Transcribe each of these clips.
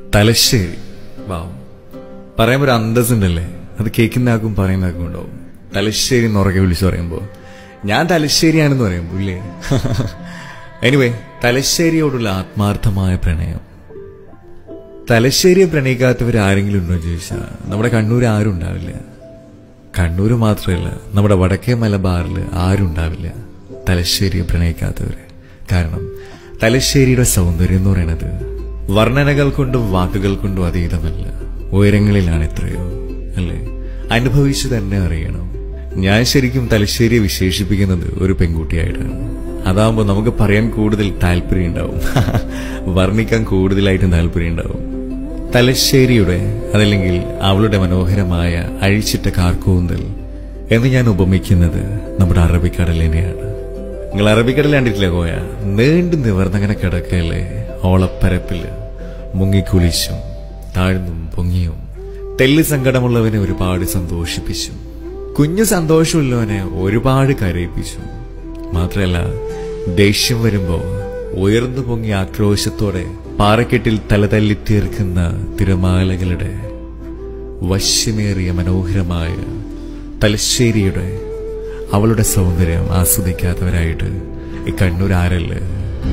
തലശ്ശേരി വാവ് പറയുമ്പോ ഒരു അന്തസ്സുണ്ടല്ലേ അത് കേൾക്കുന്ന ആക്കും പറയുന്ന ആക്കും ഉണ്ടാവും തലശ്ശേരി എന്ന് ഉറക്കെ വിളിച്ചു പറയുമ്പോ ഞാൻ തലശ്ശേരിയാണെന്ന് പറയുമ്പോ ഇല്ലേ എനിവേ തലശ്ശേരിയോടുള്ള ആത്മാർത്ഥമായ പ്രണയം തലശ്ശേരിയെ പ്രണയിക്കാത്തവർ ആരെങ്കിലും ഉണ്ടോ ചോദിച്ചാൽ നമ്മുടെ കണ്ണൂർ ആരും ഉണ്ടാവില്ല കണ്ണൂർ മാത്രമല്ല നമ്മുടെ വടക്കേ മലബാറിൽ ആരും ഉണ്ടാവില്ല തലശ്ശേരിയെ പ്രണയിക്കാത്തവര് കാരണം തലശ്ശേരിയുടെ സൗന്ദര്യം എന്ന് പറയുന്നത് വർണ്ണനകൾ കൊണ്ടും വാക്കുകൾ കൊണ്ടും അതീതമല്ല ഉയരങ്ങളിലാണ് എത്രയോ അല്ലേ അനുഭവിച്ചു തന്നെ അറിയണം ഞാൻ ശരിക്കും തലശ്ശേരിയെ വിശേഷിപ്പിക്കുന്നത് ഒരു പെൺകുട്ടിയായിട്ടാണ് അതാകുമ്പോൾ നമുക്ക് പറയാൻ കൂടുതൽ താല്പര്യം ഉണ്ടാവും വർണ്ണിക്കാൻ കൂടുതലായിട്ടും താല്പര്യം ഉണ്ടാവും തലശ്ശേരിയുടെ അതല്ലെങ്കിൽ അവളുടെ മനോഹരമായ അഴിച്ചിട്ട കാർക്കൂന്തൽ എന്ന് ഞാൻ ഉപമിക്കുന്നത് നമ്മുടെ അറബിക്കടലിനെയാണ് നിങ്ങൾ അറബിക്കടൽ കണ്ടിട്ടില്ല കോയ നീണ്ടു നിവർന്നങ്ങനെ കിടക്കല്ലേ ഓളപ്പരപ്പില് മുങ്ങിക്കുളിച്ചും താഴ്ന്നും പൊങ്ങിയും തെല്ല് സങ്കടമുള്ളവനെ ഒരുപാട് സന്തോഷിപ്പിച്ചു കുഞ്ഞു സന്തോഷമുള്ളവനെ ഒരുപാട് കരയിപ്പിച്ചു മാത്രമല്ല ദേഷ്യം വരുമ്പോ ഉയർന്നു പൊങ്ങി ആക്രോശത്തോടെ പാറക്കെട്ടിൽ തലതല്ലി തീർക്കുന്ന തിരമാലകളുടെ വശ്യമേറിയ മനോഹരമായ തലശ്ശേരിയുടെ അവളുടെ സൗന്ദര്യം ആസ്വദിക്കാത്തവരായിട്ട് ഈ കണ്ണൂർ ആരല്ലേ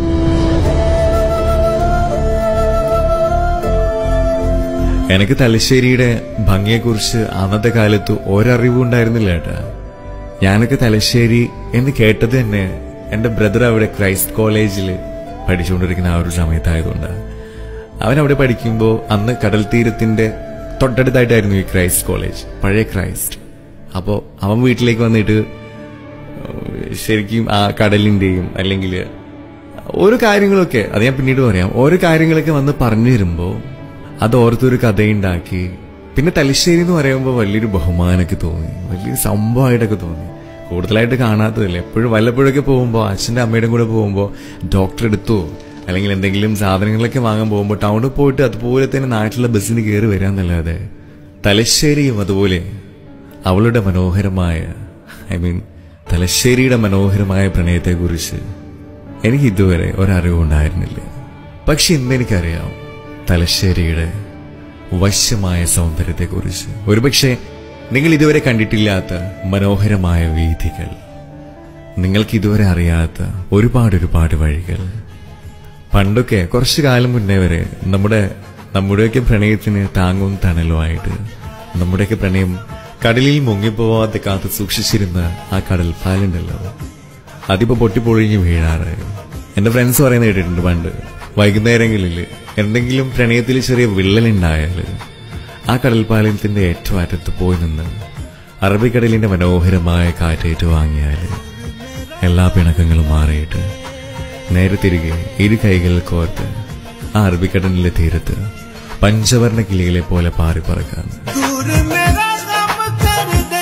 എനിക്ക് തലശ്ശേരിയുടെ ഭംഗിയെക്കുറിച്ച് അന്നത്തെ കാലത്ത് ഒരറിവും ഉണ്ടായിരുന്നില്ല ഏട്ടാ ഞാനൊക്കെ തലശ്ശേരി എന്ന് കേട്ടത് തന്നെ എന്റെ ബ്രദർ അവിടെ ക്രൈസ്റ്റ് കോളേജിൽ പഠിച്ചുകൊണ്ടിരിക്കുന്ന ആ ഒരു സമയത്തായതുകൊണ്ട് അവൻ അവിടെ പഠിക്കുമ്പോൾ അന്ന് കടൽ തീരത്തിന്റെ തൊട്ടടുത്തായിട്ടായിരുന്നു ഈ ക്രൈസ്റ്റ് കോളേജ് പഴയ ക്രൈസ്റ്റ് അപ്പോൾ അവൻ വീട്ടിലേക്ക് വന്നിട്ട് ശരിക്കും ആ കടലിന്റെയും അല്ലെങ്കിൽ ഓരോ കാര്യങ്ങളൊക്കെ അത് ഞാൻ പിന്നീട് പറയാം ഓരോ കാര്യങ്ങളൊക്കെ വന്ന് പറഞ്ഞു തരുമ്പോൾ അത് ഓർത്തൊരു കഥയുണ്ടാക്കി പിന്നെ തലശ്ശേരി എന്ന് പറയുമ്പോൾ വലിയൊരു ബഹുമാനമൊക്കെ തോന്നി വലിയൊരു സംഭവമായിട്ടൊക്കെ തോന്നി കൂടുതലായിട്ട് കാണാത്തതല്ലേ എപ്പോഴും വല്ലപ്പോഴൊക്കെ പോകുമ്പോൾ അച്ഛൻ്റെ അമ്മയുടെ കൂടെ പോകുമ്പോൾ ഡോക്ടർ എടുത്തോ അല്ലെങ്കിൽ എന്തെങ്കിലും സാധനങ്ങളൊക്കെ വാങ്ങാൻ പോകുമ്പോൾ ടൗണിൽ പോയിട്ട് അതുപോലെ തന്നെ നാട്ടിലെ ബസ്സിന് കയറി വരാന്നല്ലാതെ തലശ്ശേരിയും അതുപോലെ അവളുടെ മനോഹരമായ ഐ മീൻ തലശ്ശേരിയുടെ മനോഹരമായ പ്രണയത്തെക്കുറിച്ച് എനിക്ക് ഇതുവരെ ഒരറിവുണ്ടായിരുന്നില്ല പക്ഷെ ഇന്ന് എനിക്കറിയാം തലശ്ശേരിയുടെ വശ്യമായ സൗന്ദര്യത്തെക്കുറിച്ച് ഒരുപക്ഷെ നിങ്ങൾ ഇതുവരെ കണ്ടിട്ടില്ലാത്ത മനോഹരമായ വീഥികൾ നിങ്ങൾക്ക് ഇതുവരെ അറിയാത്ത ഒരുപാട് ഒരുപാട് വഴികൾ പണ്ടൊക്കെ കുറച്ചു കാലം മുന്നേ വരെ നമ്മുടെ നമ്മുടെയൊക്കെ പ്രണയത്തിന് താങ്ങും തണലുമായിട്ട് നമ്മുടെയൊക്കെ പ്രണയം കടലിൽ മുങ്ങിപ്പോവാതെ കാത്തു സൂക്ഷിച്ചിരുന്ന ആ കടൽ പാലുണ്ടല്ലോ അതിപ്പോ പൊട്ടിപ്പൊഴിഞ്ഞ് വീഴാറായി എന്റെ ഫ്രണ്ട്സ് പറയുന്നത് കേട്ടിട്ടുണ്ട് പണ്ട് വൈകുന്നേരങ്ങളിൽ എന്തെങ്കിലും പ്രണയത്തിൽ ചെറിയ വിള്ളലുണ്ടായാൽ ആ കടൽപ്പാലത്തിന്റെ ഏറ്റവും അറ്റത്ത് പോയി നിന്ന് അറബിക്കടലിന്റെ മനോഹരമായ കാറ്റേറ്റ് വാങ്ങിയാൽ എല്ലാ പിണക്കങ്ങളും മാറിയിട്ട് നേരെ തിരികെ ഇരു കൈകൾ കോർത്ത് ആ അറബിക്കടലിലെ തീരത്ത് പഞ്ചവർണ്ണ കിളികളെ പോലെ പാറി പറക്കാൻ दूर मेरा गम कर दे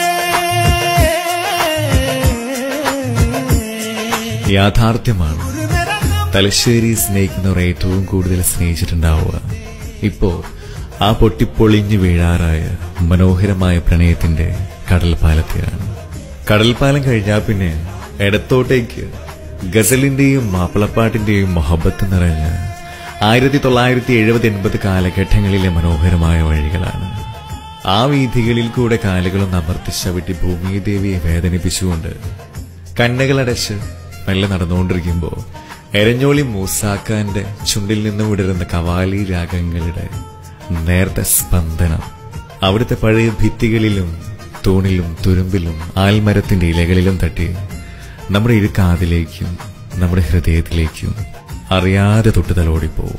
യാഥാർത്ഥ്യമാണ് दूर मेरा गम തലശ്ശേരി സ്നേഹിക്കുന്നവർ ഏറ്റവും കൂടുതൽ സ്നേഹിച്ചിട്ടുണ്ടാവുക ഇപ്പോ ആ പൊട്ടിപ്പൊളിഞ്ഞു വീഴാറായ മനോഹരമായ പ്രണയത്തിന്റെ കടൽപ്പാലത്തെയാണ് കടൽപ്പാലം കഴിഞ്ഞാൽ പിന്നെ ഇടത്തോട്ടേക്ക് ഗസലിന്റെയും മാപ്പിളപ്പാട്ടിന്റെയും മൊഹബത്ത് നിറഞ്ഞ ആയിരത്തി തൊള്ളായിരത്തി എഴുപത് എൺപത് കാലഘട്ടങ്ങളിലെ മനോഹരമായ വഴികളാണ് ആ വീഥികളിൽ കൂടെ കാലുകളും അമർത്തി ചവിട്ടി ഭൂമിദേവിയെ വേദനിപ്പിച്ചുകൊണ്ട് കണ്ണുകളടച്ച് മെല്ലെ നടന്നുകൊണ്ടിരിക്കുമ്പോ എരഞ്ഞോളി മൂസാക്കാന്റെ ചുണ്ടിൽ നിന്ന് വിടരുന്ന കവാലി രാഗങ്ങളുടെ നേർത്ത സ്പന്ദനം അവിടുത്തെ പഴയ ഭിത്തികളിലും തൂണിലും തുരുമ്പിലും ആൽമരത്തിന്റെ ഇലകളിലും തട്ടി നമ്മുടെ ഇരു കാതിലേക്കും നമ്മുടെ ഹൃദയത്തിലേക്കും അറിയാതെ തൊട്ട് തലോടിപ്പോവും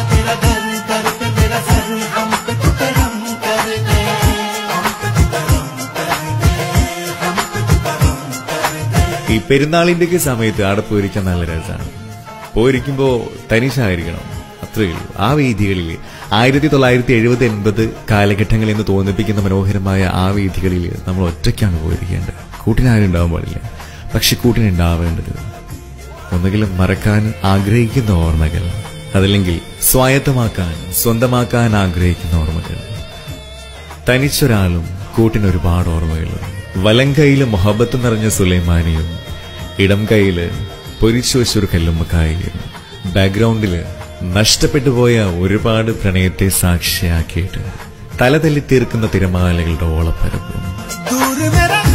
ഈ പെരുന്നാളിന്റെ സമയത്ത് അവിടെ പോയിരിക്കാൻ നല്ല രസമാണ് പോയിരിക്കുമ്പോ തനിച്ചായിരിക്കണം അത്രയേ ഉള്ളൂ ആ വേദികളിൽ ആയിരത്തി തൊള്ളായിരത്തി എഴുപത് എൺപത് കാലഘട്ടങ്ങളിൽ നിന്ന് തോന്നിപ്പിക്കുന്ന മനോഹരമായ ആ വേദികളിൽ നമ്മൾ ഒറ്റയ്ക്കാണ് പോയിരിക്കേണ്ടത് കൂട്ടിനാരും ഉണ്ടാവാൻ പാടില്ല പക്ഷെ കൂട്ടിനുണ്ടാവേണ്ടത് ഒന്നുകിലും മറക്കാൻ ആഗ്രഹിക്കുന്ന ഓർമ്മകൾ അതല്ലെങ്കിൽ സ്വായത്തമാക്കാൻ സ്വന്തമാക്കാൻ ആഗ്രഹിക്കുന്ന ഓർമ്മകൾ തനിച്ചൊരാളും കൂട്ടിന് ഒരുപാട് ഓർമ്മകളും വലം കൈയില് മൊഹബത്ത് നിറഞ്ഞ സുലൈമാനിയും ഇടം കൈയില് പൊരിച്ചു വെച്ചൊരു കല്ലുമ്മക്കായും ബാക്ക്ഗ്രൗണ്ടില് നഷ്ടപ്പെട്ടു പോയ ഒരുപാട് പ്രണയത്തെ സാക്ഷിയാക്കിയിട്ട് തലതല്ലി തീർക്കുന്ന തിരമാലകളുടെ ഓളപ്പരപ്പും दूर मेरा